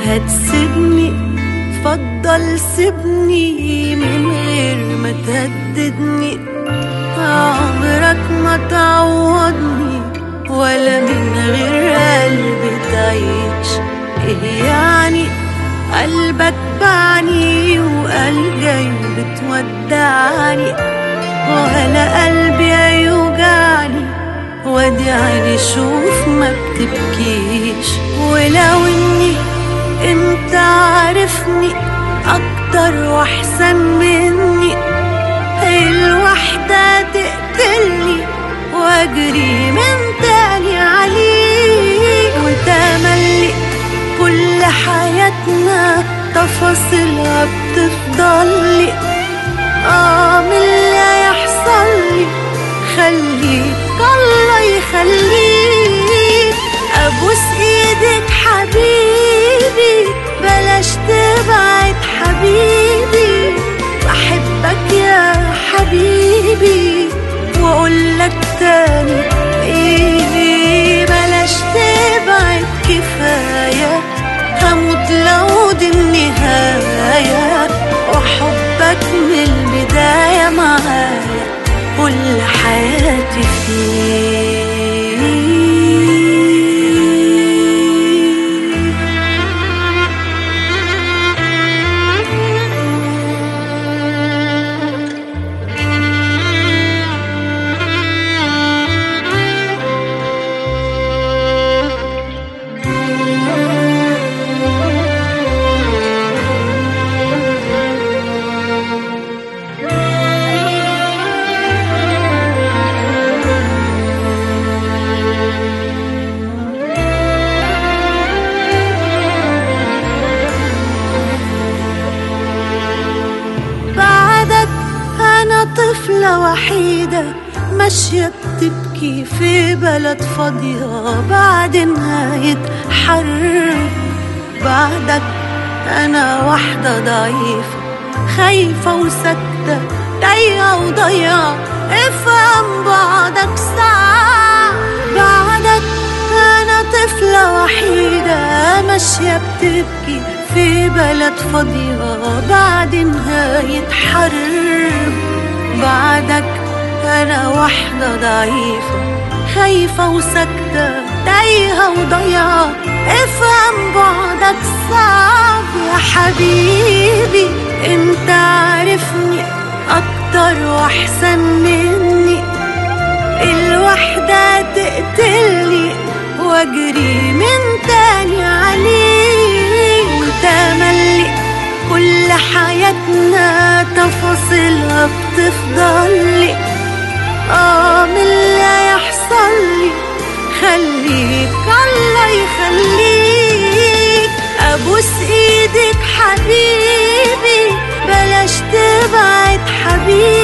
هتسيبني فضل سيبني من غير ما تهددني عمرك ما تعوضني ولا من غير قلبي تعيش ايه يعني قلبك بعني وقال جاي بتودعني ولا قلبي هيوجعني وادي عيني شوف ما بتبكيش ولو اني انت عارفني اكتر واحسن مني الوحدة تقتلني واجري من تاني عليك وتملي كل حياتنا تفاصيلها بتفضل لي اه من اللي يحصل لي خليك الله يخليك ابوس ايدك حبيبي بلاش تبعد حبيبي بحبك يا حبيبي واقول لك تاني ايه بلاش تبعد كفايه هموت لو دي النهايه وحبك من البدايه معايا كل حياتي فيه بعدك أنا طفلة وحيدة ماشية بتبكي في بلد فاضية بعد نهاية حرب بعدك أنا واحدة ضعيفة خايفة وساكتة تايهة وضيعة افهم بعدك ساعة بعدك أنا طفلة وحيدة ماشية بتبكي في بلد فاضية بعد نهاية حرب بعدك أنا واحدة ضعيفة خايفة وساكتة تايهة وضيعة افهم بعدك صعب يا حبيبي انت عارفني أكتر وأحسن مني الوحدة تقتلني واجري من تاني عليك وتملي كل حياتنا تفاصيلها بتفضل لي اه من اللي يحصل لي خليك الله يخليك ابوس ايدك حبيبي بلاش تبعد حبيبي